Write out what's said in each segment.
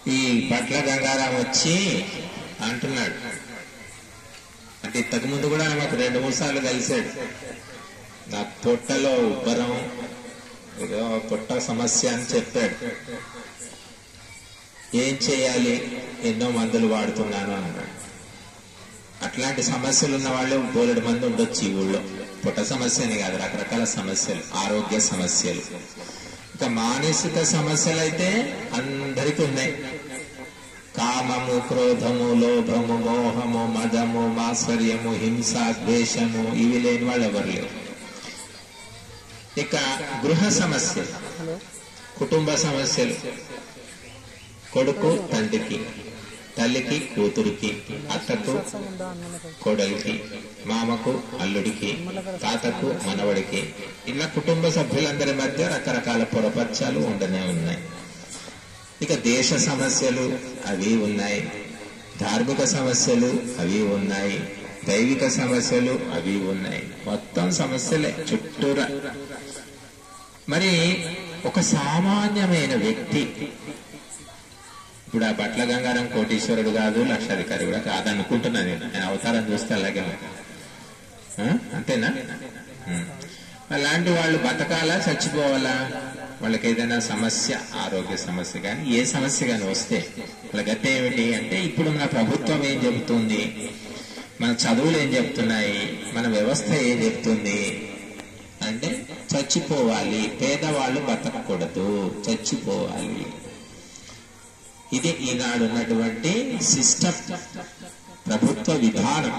ఈ పట్ల గంగారాం వచ్చి అంటున్నాడు అంటే ఇంతకు ముందు కూడా మాకు రెండు మూడు సార్లు కలిశాడు నా పొట్టలో ఉబ్బరం ఏదో పొట్ట సమస్య అని చెప్పాడు ఏం చేయాలి ఎన్నో మందులు వాడుతున్నాను అన్నాడు అట్లాంటి సమస్యలు ఉన్న వాళ్ళు బోలెడు మంది ఉండొచ్చు ఈ ఊళ్ళో పుట్ట సమస్య అని కాదు రకరకాల సమస్యలు ఆరోగ్య సమస్యలు ఇక మానసిక సమస్యలు అయితే అందరికీ ఉన్నాయి కామము క్రోధము లోభము మోహము మదము మాత్సర్యము హింస ద్వేషము ఇవి లేని వాళ్ళు ఎవరు లేరు ఇక గృహ సమస్యలు కుటుంబ సమస్యలు కొడుకు తండ్రికి తల్లికి కూతురికి అత్తకు కోడలికి మామకు అల్లుడికి తాతకు మనవడికి ఇలా కుటుంబ సభ్యులందరి మధ్య రకరకాల పొరపత్యాలు ఉండనే ఉన్నాయి ఇక దేశ సమస్యలు అవి ఉన్నాయి ధార్మిక సమస్యలు అవి ఉన్నాయి దైవిక సమస్యలు అవి ఉన్నాయి మొత్తం సమస్యలే చుట్టూరా మరి ఒక సామాన్యమైన వ్యక్తి ఇప్పుడు ఆ బట్ల గంగారం కోటీశ్వరుడు కాదు లక్షాధికారి కూడా కాదనుకుంటున్నా నేను ఆయన అవతారం చూస్తే అలాగే ఉంది. ఆ? అంతేనా ఉం. అలాంటి వాళ్ళు బతకాలా చచ్చిపోవాలా వాళ్ళకి ఏదైనా సమస్య ఆరోగ్య సమస్య కానీ ఏ సమస్య కానీ వస్తే వాళ్ళ గతి ఏమిటి అంటే ఇప్పుడు మన ప్రభుత్వం ఏం చెబుతుంది మన చదువులు ఏం చెప్తున్నాయి మన వ్యవస్థ ఏం చెప్తుంది అంటే చచ్చిపోవాలి పేదవాళ్ళు బతకకూడదు చచ్చిపోవాలి ఇది ఈనాడు ఉన్నటువంటి సిస్టమ్ ప్రభుత్వ విధానం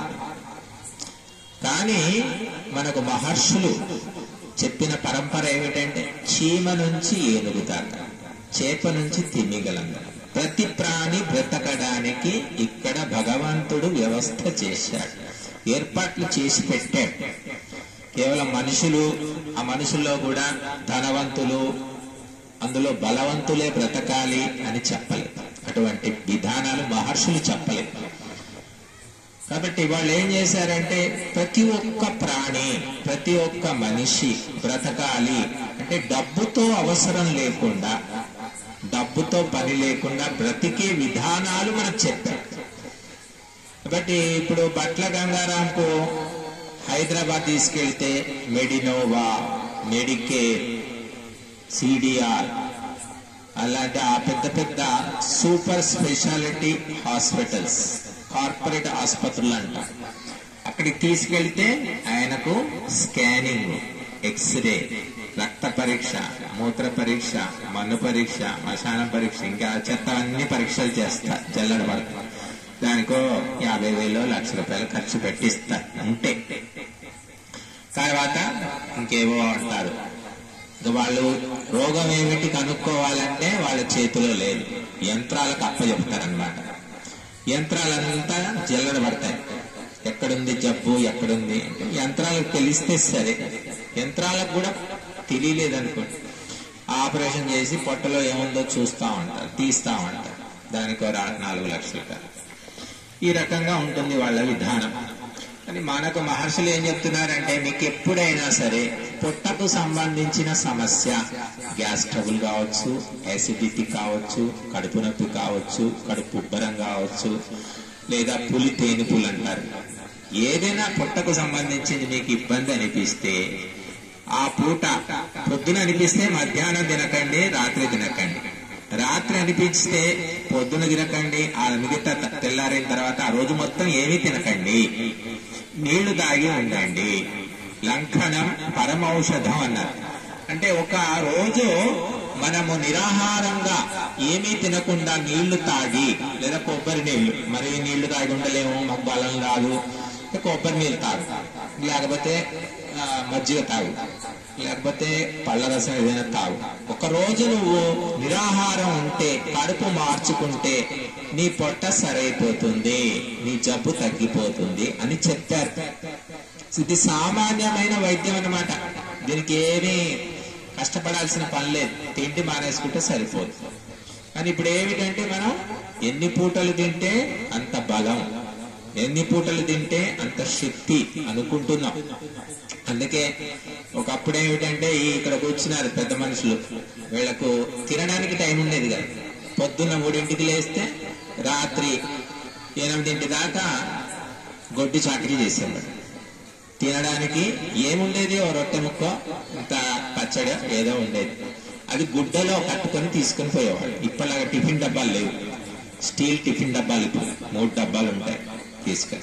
కానీ మనకు మహర్షులు చెప్పిన పరంపర ఏమిటంటే చీమ నుంచి ఏనుగు దాకా చేప నుంచి తిమిగలం దాకా. ప్రతి ప్రాణి బ్రతకడానికి ఇక్కడ భగవంతుడు వ్యవస్థ చేశాడు ఏర్పాట్లు చేసి పెట్టాడు కేవలం మనుషులు ఆ మనుషుల్లో కూడా ధనవంతులు అందులో బలవంతులే బ్రతకాలి అని చెప్పలేదు అటువంటి విధానాలు మహర్షులు చెప్పలేదు కాబట్టి వాళ్ళు ఏం చేశారంటే ప్రతి ఒక్క ప్రాణి ప్రతి ఒక్క మనిషి బ్రతకాలి అంటే డబ్బుతో అవసరం లేకుండా డబ్బుతో పని లేకుండా బ్రతికే విధానాలు మనకు చెప్పారు కాబట్టి ఇప్పుడు బట్ల గంగారాంకు హైదరాబాద్ తీసుకెళ్తే మెడినోవా మెడికేర్ సిడిఆర్ అలాంటి ఆ పెద్ద పెద్ద సూపర్ స్పెషాలిటీ హాస్పిటల్స్ కార్పొరేట్ ఆసుపత్రులు అంట అక్కడికి తీసుకెళ్తే ఆయనకు స్కానింగ్ ఎక్స్రే రక్త పరీక్ష మూత్ర పరీక్ష మన్ను పరీక్ష మశానం పరీక్ష ఇంకా చెత్త అన్ని పరీక్షలు చేస్తా జల్లడ పడతా దానికో యాభై వేలు లక్ష రూపాయలు ఖర్చు పెట్టిస్తారు ఉంటే తర్వాత ఇంకేవో అంటారు ఇక వాళ్ళు రోగం ఏమిటి కనుక్కోవాలంటే వాళ్ళ చేతిలో లేదు యంత్రాలకు అప్పచెప్తారనమాట యంత్రాలంతా జల్లడ పడతాయి ఎక్కడుంది జబ్బు ఎక్కడుంది అంటే యంత్రాలకు తెలిస్తే సరే యంత్రాలకు కూడా తెలియలేదనుకోండి ఆపరేషన్ చేసి పొట్టలో ఏముందో చూస్తా ఉంటారు తీస్తా ఉంటారు దానికి ఒక రా- నాలుగు లక్షలు కాదు ఈ రకంగా ఉంటుంది వాళ్ళ విధానం కానీ మనకు మహర్షులు ఏం చెప్తున్నారంటే మీకు ఎప్పుడైనా సరే పొట్టకు సంబంధించిన సమస్య గ్యాస్ ట్రబుల్ కావచ్చు యాసిడిటీ కావచ్చు కడుపు నొప్పి కావచ్చు కడుపు ఉబ్బరం కావచ్చు లేదా పులి తేనుపులు అంటారు ఏదైనా పొట్టకు సంబంధించింది మీకు ఇబ్బంది అనిపిస్తే ఆ పూట పొద్దున అనిపిస్తే మధ్యాహ్నం తినకండి రాత్రి తినకండి రాత్రి అనిపిస్తే పొద్దున తినకండి ఆ మిగతా త- తెల్లారిన తర్వాత ఆ రోజు మొత్తం ఏమీ తినకండి నీళ్లు తాగి ఉండండి లంఘనం పరమౌషధం అన్నారు అంటే ఒక రోజు మనము నిరాహారంగా ఏమీ తినకుండా నీళ్లు తాగి లేదా కొబ్బరి నీళ్లు మరి నీళ్లు తాగి ఉండలేము మాకు బలం రాదు కొబ్బరి నీళ్ళు తాగు లేకపోతే ఆ, మజ్జిగ తాగు లేకపోతే పళ్ళ రసం ఏదైనా తాగు ఒక రోజు నువ్వు నిరాహారం ఉంటే కడుపు మార్చుకుంటే నీ పొట్ట సరైపోతుంది నీ జబ్బు తగ్గిపోతుంది అని చెప్పారు ఇది సామాన్యమైన వైద్యం అన్నమాట దీనికి ఏమీ కష్టపడాల్సిన పని లేదు తిండి మానేసుకుంటే సరిపోదు కానీ ఇప్పుడు ఏమిటంటే మనం ఎన్ని పూటలు తింటే అంత బలం ఎన్ని పూటలు తింటే అంత శక్తి అనుకుంటున్నాం అందుకే ఒకప్పుడు ఏమిటంటే ఈ ఇక్కడ కూర్చున్నారు పెద్ద మనుషులు వీళ్ళకు తినడానికి టైం ఉండేది కదా పొద్దున్న మూడింటికి లేస్తే రాత్రి ఎనిమిదింటి దాకా గొడ్డి చాకరీ చేసేవాడు తినడానికి ఏముండేది ఓ రొట్టె ముక్క ఇంత పచ్చడి ఏదో ఉండేది అది గుడ్డలో కట్టుకొని తీసుకొని పోయేవాడు ఇప్పటిలాగా టిఫిన్ డబ్బాలు లేవు స్టీల్ టిఫిన్ డబ్బాలు ఇప్పుడు మూడు డబ్బాలు ఉంటాయి తీసుకొని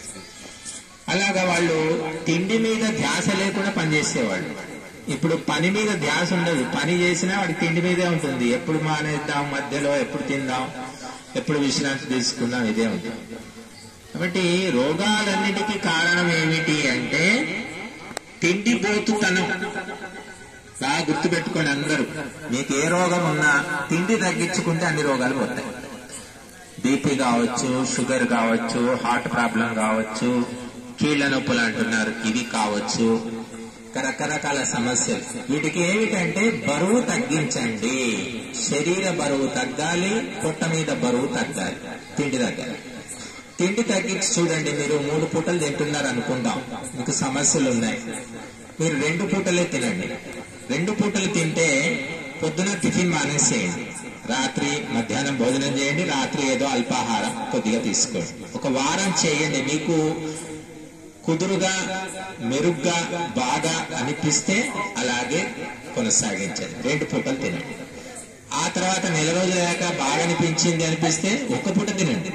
అలాగా వాళ్ళు తిండి మీద ధ్యాస లేకుండా పనిచేసేవాళ్ళు ఇప్పుడు పని మీద ధ్యాస ఉండదు పని చేసినా వాడికి తిండి మీదే ఉంటుంది ఎప్పుడు మానేద్దాం మధ్యలో ఎప్పుడు తిందాం ఎప్పుడు విశ్రాంతి తీసుకుందాం ఇదే ఉంటుంది కాబట్టి రోగాలన్నిటికీ కారణం ఏమిటి అంటే తిండి బోతుతనం బాగా గుర్తుపెట్టుకోండి అందరూ మీకు ఏ రోగం ఉన్నా తిండి తగ్గించుకుంటే అన్ని రోగాలు పోతాయి బీపీ కావచ్చు షుగర్ కావచ్చు హార్ట్ ప్రాబ్లం కావచ్చు కీళ్ల నొప్పులు అంటున్నారు ఇవి కావచ్చు రకరకాల సమస్యలు వీటికి ఏమిటంటే బరువు తగ్గించండి శరీర బరువు తగ్గాలి పొట్ట మీద బరువు తగ్గాలి తిండి తగ్గాలి తిండి తగ్గించి చూడండి మీరు మూడు పూటలు తింటున్నారు అనుకుందాం మీకు సమస్యలు ఉన్నాయి మీరు రెండు పూటలే తినండి రెండు పూటలు తింటే పొద్దున టిఫిన్ మానేసేయండి రాత్రి మధ్యాహ్నం భోజనం చేయండి రాత్రి ఏదో అల్పాహారం కొద్దిగా తీసుకోండి ఒక వారం చేయండి మీకు కుదురుగా మెరుగ్గా బాగా అనిపిస్తే అలాగే కొనసాగించండి రెండు పూటలు తినండి ఆ తర్వాత నెల రోజుల దాకా బాగా అనిపించింది అనిపిస్తే ఒక్క పూట తినండి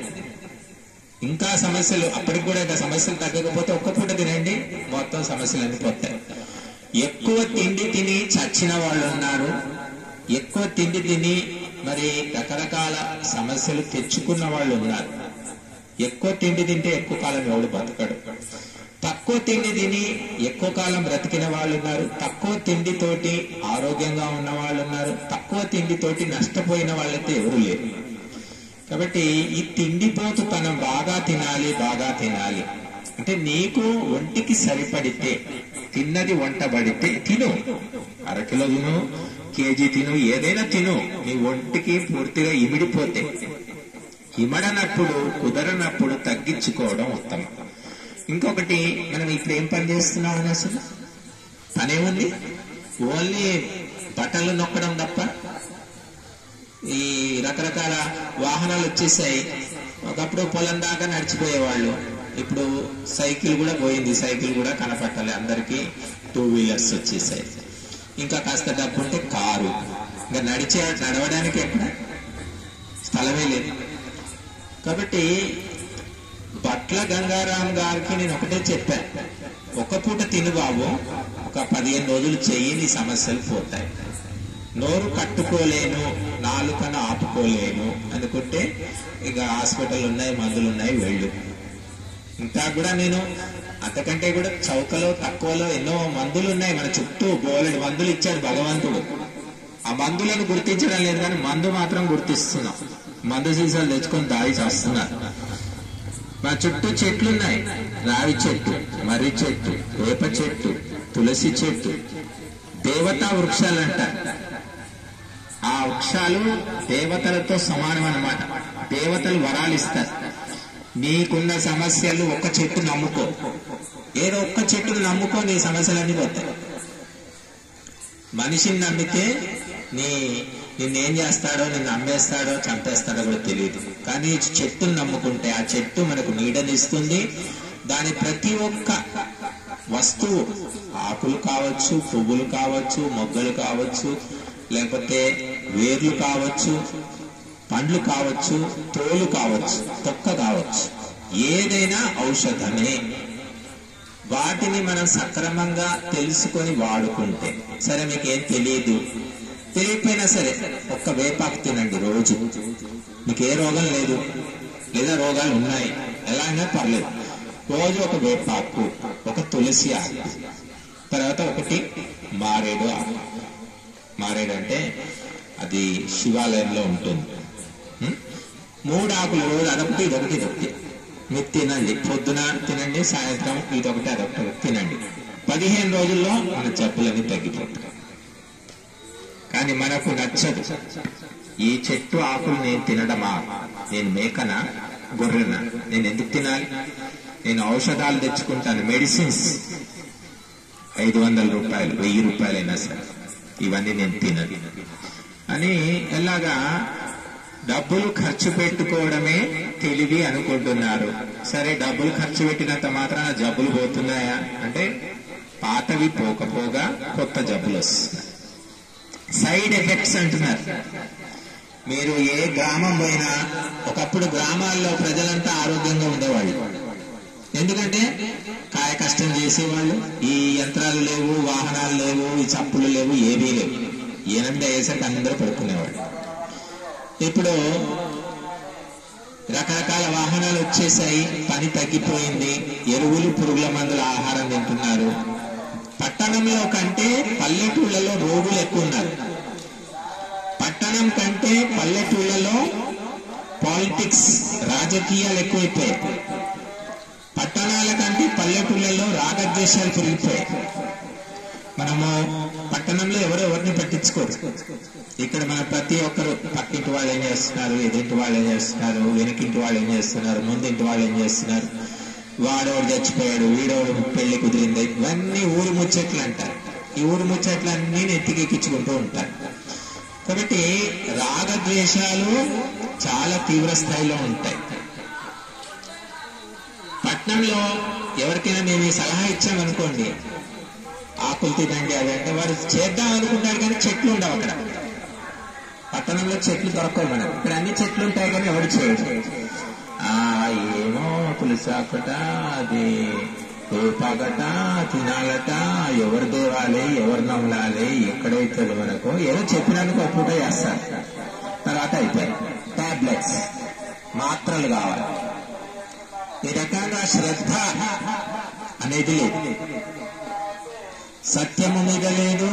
ఇంకా సమస్యలు అప్పటికి కూడా ఇంకా సమస్యలు తగ్గకపోతే ఒక్క పూట తినండి మొత్తం సమస్యలు అన్ని పోతాయి ఎక్కువ తిండి తిని చచ్చిన వాళ్ళు ఉన్నారు ఎక్కువ తిండి తిని మరి రకరకాల సమస్యలు తెచ్చుకున్న వాళ్ళు ఉన్నారు ఎక్కువ తిండి తింటే ఎక్కువ కాలం ఎవడు బతకడు తక్కువ తిండి తిని ఎక్కువ కాలం బ్రతికిన వాళ్ళు ఉన్నారు తక్కువ తిండితోటి ఆరోగ్యంగా ఉన్న వాళ్ళు ఉన్నారు తక్కువ తిండితోటి నష్టపోయిన వాళ్ళైతే ఎవరు లేరు కాబట్టి ఈ తిండిపోతుతనం బాగా తినాలి బాగా తినాలి అంటే నీకు ఒంటికి సరిపడితే తిన్నది వంట పడితే తిను అరకిలో తిను కేజీ తిను ఏదైనా తిను నీ ఒంటికి పూర్తిగా ఇమిడిపోతే ఇమడనప్పుడు కుదరనప్పుడు తగ్గించుకోవడం ఉత్తమం ఇంకొకటి మనం ఇప్పుడు ఏం పని చేస్తున్నాం అని అసలు పనేముంది ఓన్లీ బట్టలు నొక్కడం తప్ప ఈ రకరకాల వాహనాలు వచ్చేసాయి ఒకప్పుడు పొలం దాకా నడిచిపోయేవాళ్ళు ఇప్పుడు సైకిల్ కూడా పోయింది సైకిల్ కూడా కనపట్టాలి అందరికీ టూ వీలర్స్ వచ్చేసాయి ఇంకా కాస్త డబ్బు ఉంటే కారు ఇంకా నడిచే నడవడానికి ఎక్కడ స్థలమే లేదు కాబట్టి బట్ల గంగారాం గారికి నేను ఒకటే చెప్పాను ఒక పూట తిను బాబు ఒక పదిహేను రోజులు చెయ్యి నీ సమస్యలు పోతాయి నోరు కట్టుకోలేను నాలుకను ఆపుకోలేను అనుకుంటే ఇక హాస్పిటల్ ఉన్నాయి మందులు ఉన్నాయి వెళ్ళు ఇంకా కూడా నేను అంతకంటే కూడా చౌకలో తక్కువలో ఎన్నో మందులు ఉన్నాయి మన చుట్టూ బోలెడు మందులు ఇచ్చాడు భగవంతుడు ఆ మందులను గుర్తించడం లేదు కానీ మందు మాత్రం గుర్తిస్తున్నాం మందు సీసాలు తెచ్చుకొని దాడి చేస్తున్నారు మా చుట్టూ చెట్లున్నాయి రావి చెట్టు మర్రి చెట్టు వేప చెట్టు తులసి చెట్టు దేవతా వృక్షాలు అంటారు ఆ వృక్షాలు దేవతలతో సమానం అన్నమాట దేవతలు వరాలు ఇస్తారు నీకున్న సమస్యలు ఒక్క చెట్టు నమ్ముకో ఏదో ఒక్క చెట్టును నమ్ముకో నీ సమస్యలన్నీ పోతాయి మనిషిని నమ్మితే నీ నిన్నేం చేస్తాడో నిన్ను అమ్మేస్తాడో చంపేస్తాడో కూడా తెలియదు కానీ చెట్టును నమ్ముకుంటే ఆ చెట్టు మనకు నీడనిస్తుంది దాని ప్రతి ఒక్క వస్తువు ఆకులు కావచ్చు పువ్వులు కావచ్చు మొగ్గలు కావచ్చు లేకపోతే వేర్లు కావచ్చు పండ్లు కావచ్చు తోలు కావచ్చు తొక్క కావచ్చు ఏదైనా ఔషధమే వాటిని మనం సక్రమంగా తెలుసుకొని వాడుకుంటే సరే మీకేం తెలియదు తెలియకపోయినా సరే ఒక్క వేపాకు తినండి రోజు మీకు ఏ రోగం లేదు లేదా రోగాలు ఉన్నాయి ఎలా అయినా పర్లేదు రోజు ఒక వేపాకు ఒక తులసి ఆకు తర్వాత ఒకటి మారేడు ఆకు మారేడు అంటే అది శివాలయంలో ఉంటుంది ఉం? మూడు ఆకులు రోజు అదొకటి ఇదొకటి ఇదొకటి మీరు తినండి పొద్దున తినండి సాయంత్రం ఇదొకటి అదొకటి తినండి పదిహేను రోజుల్లో మన జబ్బులన్నీ తగ్గిపోతాయి కానీ మనకు నచ్చదు ఈ చెట్టు ఆకులు నేను తినడమా నేను మేకనా గొర్రెనా నేను ఎందుకు తినాలి నేను ఔషధాలు తెచ్చుకుంటాను మెడిసిన్స్ ఐదు వందల రూపాయలు వెయ్యి రూపాయలైనా సరే ఇవన్నీ నేను తినను అని ఎలాగా డబ్బులు ఖర్చు పెట్టుకోవడమే తెలివి అనుకుంటున్నారు సరే డబ్బులు ఖర్చు పెట్టినంత మాత్రాన జబ్బులు పోతున్నాయా అంటే పాతవి పోకపోగా కొత్త జబ్బులు వస్తున్నాయి సైడ్ ఎఫెక్ట్స్ అంటున్నారు మీరు ఏ గ్రామం పోయినా ఒకప్పుడు గ్రామాల్లో ప్రజలంతా ఆరోగ్యంగా ఉండేవాళ్ళు ఎందుకంటే కాయ కష్టం చేసేవాళ్ళు ఈ యంత్రాలు లేవు వాహనాలు లేవు ఈ చప్పులు లేవు ఏవీ లేవు ఎనిమిది అయ్యేసరికి అందరూ పడుకునేవాళ్ళు ఇప్పుడు రకరకాల వాహనాలు వచ్చేసాయి పని తగ్గిపోయింది ఎరువులు పురుగుల మందుల ఆహారం తింటున్నారు పట్టణంలో కంటే పల్లెటూళ్ళలో రోగులు ఎక్కువ ఉన్నారు పట్టణం కంటే పల్లెటూళ్ళలో పాలిటిక్స్ రాజకీయాలు ఎక్కువైపోయాయి పట్టణాల కంటే పల్లెటూళ్ళలో రాగద్వేషాలు పెరిగిపోయాయి మనము పట్టణంలో ఎవరు ఎవరిని పట్టించుకోరు ఇక్కడ మన ప్రతి ఒక్కరు పక్కింటి వాళ్ళు ఏం చేస్తున్నారు ఎదురింటి వాళ్ళు ఏం చేస్తున్నారు వెనకింటి వాళ్ళు ఏం చేస్తున్నారు ముందింటి వాళ్ళు ఏం చేస్తున్నారు వాడోడు చచ్చిపోయాడు వీడోడు పెళ్లి కుదిరింది ఇవన్నీ ఊరు ముచ్చట్లు అంటారు ఈ ఊరు ముచ్చట్లన్నీ నెత్తికెక్కించుకుంటూ ఉంటారు కాబట్టి రాగద్వేషాలు చాలా తీవ్ర స్థాయిలో ఉంటాయి పట్నంలో ఎవరికైనా మేము ఈ సలహా ఇచ్చామనుకోండి ఆకులు తినండి అవి అంటే వారు చేద్దాం అనుకుంటారు కానీ చెట్లు ఉండవు అక్కడ పట్టణంలో చెట్లు దొరకవు మనం ఇక్కడ అన్ని చెట్లు ఉంటాయి కానీ ఎవరు చేయడు ఆ ఏమో పులిసాకట అది వేపాకట తినాలట ఎవరు దేవాలి ఎవరు నమ్మలాలి ఎక్కడైతే మనకు ఏదో చెప్పినందుకు ఒక పూట చేస్తారు తర్వాత అయిపోయి టాబ్లెట్స్ మాత్రలు కావాలి ఈ రకంగా శ్రద్ధ అనేది లేదు సత్యము మీద లేదు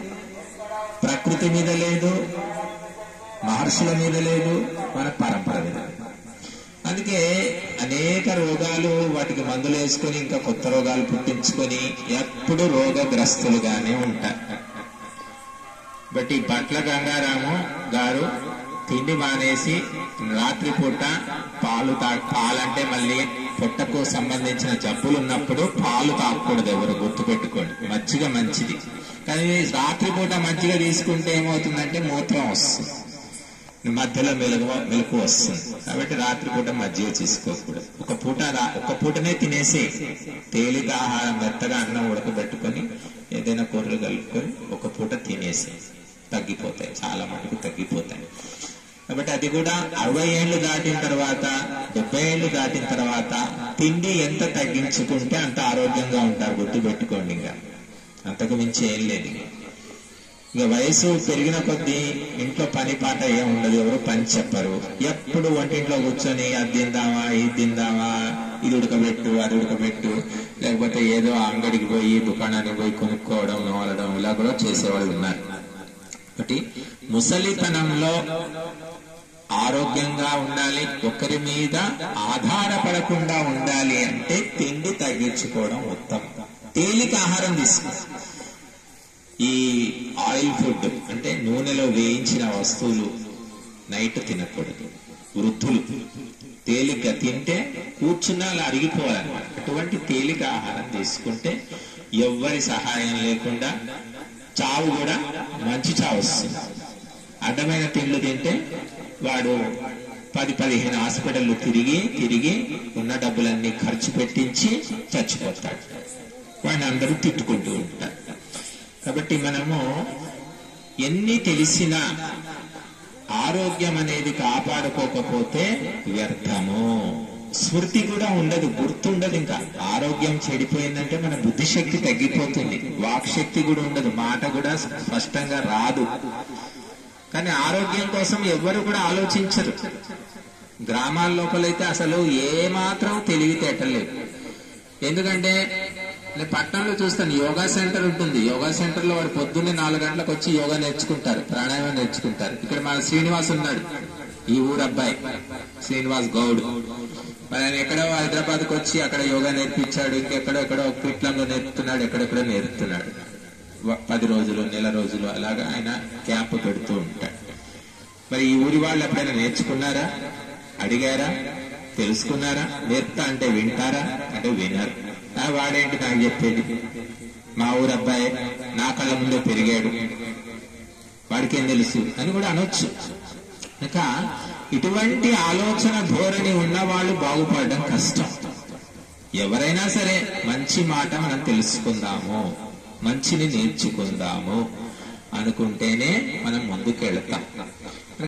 ప్రకృతి మీద లేదు మహర్షుల మీద లేదు మన పరంపర మీద లేదు. అందుకే అనేక రోగాలు వాటికి మందులు వేసుకొని ఇంకా కొత్త రోగాలు పుట్టించుకొని ఎప్పుడు రోగగ్రస్తులుగానే ఉంటారు బట్ ఈ పట్ల గంగారాము గారు తిండి మానేసి రాత్రిపూట పాలు తా పాలంటే మళ్ళీ పొట్టకు సంబంధించిన జబ్బులు ఉన్నప్పుడు పాలు తాగకూడదు ఎవరు గుర్తుపెట్టుకోండి మజ్జిగ మంచిది కానీ రాత్రిపూట మజ్జిగ తీసుకుంటే ఏమవుతుందంటే మూత్రం వస్తుంది మధ్యలో మెలుగు మెలకు వస్తుంది కాబట్టి రాత్రిపూట మజ్జిగ తీసుకోకూడదు ఒక పూట రా- ఒక పూటనే తినేసి తేలిక ఆహారం మెత్తగా అన్నం ఉడకబెట్టుకొని ఏదైనా కూరలు కలుపుకొని ఒక పూట తినేసి తగ్గిపోతాయి చాలా మటుకు తగ్గిపోతాయి కాబట్టి అది కూడా అరవై ఏళ్లు దాటిన తర్వాత డెబ్బై ఏళ్లు దాటిన తర్వాత తిండి ఎంత తగ్గించుకుంటే అంత ఆరోగ్యంగా ఉంటారు గుర్తు పెట్టుకోండి ఇంకా అంతకు మించి ఏం లేదు ఇక వయసు పెరిగిన కొద్దీ ఇంట్లో పని పాట ఏం ఉండదు ఎవరు పని చెప్పరు ఎప్పుడు వంటింట్లో కూర్చొని అది తిందామా ఇది తిందామా ఇది ఉడకబెట్టు అది ఉడకబెట్టు లేకపోతే ఏదో అంగడికి పోయి దుకాణానికి పోయి కొనుక్కోవడం నోలడం ఇలా కూడా చేసేవాళ్ళు ఉన్నారు ఒకటి ముసలితనంలో ఆరోగ్యంగా ఉండాలి ఒకరి మీద ఆధారపడకుండా ఉండాలి అంటే తిండి తగ్గించుకోవడం ఉత్తమం తేలిక ఆహారం తీసుకో ఈ ఆయిల్ ఫుడ్ అంటే నూనెలో వేయించిన వస్తువులు నైట్ తినకూడదు వృద్ధులు తేలిక తింటే కూర్చున్నా అలా అరిగిపోవాలన్నమాట అటువంటి తేలిక ఆహారం తీసుకుంటే ఎవ్వరి సహాయం లేకుండా చావు కూడా మంచి చావు వస్తుంది అడ్డమైన తిండ్లు తింటే వాడు పది పదిహేను హాస్పిటల్లు తిరిగి తిరిగి ఉన్న డబ్బులన్నీ ఖర్చు పెట్టించి చచ్చిపోతాడు వాడిని అందరూ తిట్టుకుంటూ ఉంటారు కాబట్టి మనము ఎన్ని తెలిసినా ఆరోగ్యం అనేది కాపాడుకోకపోతే వ్యర్థము స్మృతి కూడా ఉండదు గుర్తుండదు ఇంకా ఆరోగ్యం చెడిపోయిందంటే మన బుద్ధిశక్తి తగ్గిపోతుంది వాక్ శక్తి కూడా ఉండదు మాట కూడా స్పష్టంగా రాదు కానీ ఆరోగ్యం కోసం ఎవ్వరు కూడా ఆలోచించరు గ్రామాల లోపలైతే అసలు ఏ మాత్రం తెలివితేటలేదు ఎందుకంటే నేను పట్టణంలో చూస్తాను యోగా సెంటర్ ఉంటుంది యోగా సెంటర్ లో వాడు పొద్దున్నే నాలుగు గంటలకు వచ్చి యోగా నేర్చుకుంటారు ప్రాణాయామం నేర్చుకుంటారు ఇక్కడ మన శ్రీనివాస్ ఉన్నాడు ఈ ఊరు అబ్బాయి శ్రీనివాస్ గౌడ్ మరి ఆయన ఎక్కడో హైదరాబాద్ కు వచ్చి అక్కడ యోగా నేర్పించాడు ఇంకెక్కడో ఎక్కడో పిట్లంలో నేర్పుతున్నాడు ఎక్కడెక్కడో నేర్పుతున్నాడు వ- పది రోజులు నెల రోజులు అలాగా ఆయన క్యాంప్ పెడుతూ ఉంటాడు మరి ఈ ఊరి వాళ్ళు ఎప్పుడైనా నేర్చుకున్నారా అడిగారా తెలుసుకున్నారా నేర్పుతా అంటే వింటారా అంటే వినరు ఆ వాడేంటి నాకు చెప్పేది మా ఊరు అబ్బాయి నా కళ్ళ ముందే పెరిగాడు వాడికేం తెలుసు అని కూడా అనొచ్చు కనుక ఇటువంటి ఆలోచన ధోరణి ఉన్న వాళ్ళు బాగుపడడం కష్టం ఎవరైనా సరే మంచి మాట మనం తెలుసుకుందాము మంచిని నేర్చుకుందాము అనుకుంటేనే మనం ముందుకెళ్తాం